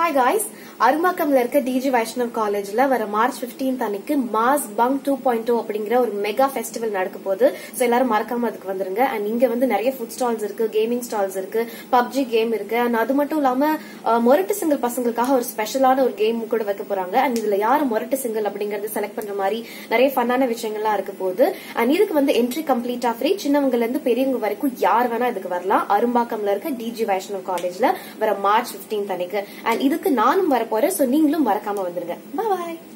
hi guys அரும்பாக்கம்ல இருக்க டிஜி வைஷ்ணவ் காலேஜ்ல வர மார்ச் 15th அன்னைக்கு mass bang two point two அப்படிங்கிற ஒரு மெகா ஃபெஸ்டிவல் நடக்க போகுது ஸோ எல்லாரும் மறக்காம அதுக்கு வந்துருங்க அண்ட் இங்க வந்து நிறைய ஃபுட் ஸ்டால்ஸ் இருக்கு கேமிங் ஸ்டால்ஸ் இருக்கு பப்ஜி கேம் இருக்கு அண்ட் அது மட்டும் இல்லாம அஹ், மொரட்டு சிங்கிள் பசங்களுக்காக ஒரு ஸ்பெஷலான ஒரு கேம் கூட வைக்க போறாங்க அண்ட் இதுல யாரு மொரட்டு சிங்கிள் அப்படிங்கறது செலக்ட் பண்ற மாதிரி நிறைய ஃபன்னான விஷயங்கள்லாம் இருக்க போகுது அண்ட் இதுக்கு வந்து என்ட்ரி கம்ப்ளீட்டா ஃப்ரீ சின்னவங்கல இருந்து பெரியவங்க வரைக்கும் யார் வேணா இதுக்கு வரலாம் அரும்பாக்கம்ல இருக்க டிஜி வைஷ்ணவ் காலேஜ்ல வர மார்ச் 15th அன்னைக்கு அண்ட் இதுக்கு நானும் வரப்போறேன் சோ நீங்களும் மறக்காம வந்துருங்க பாய்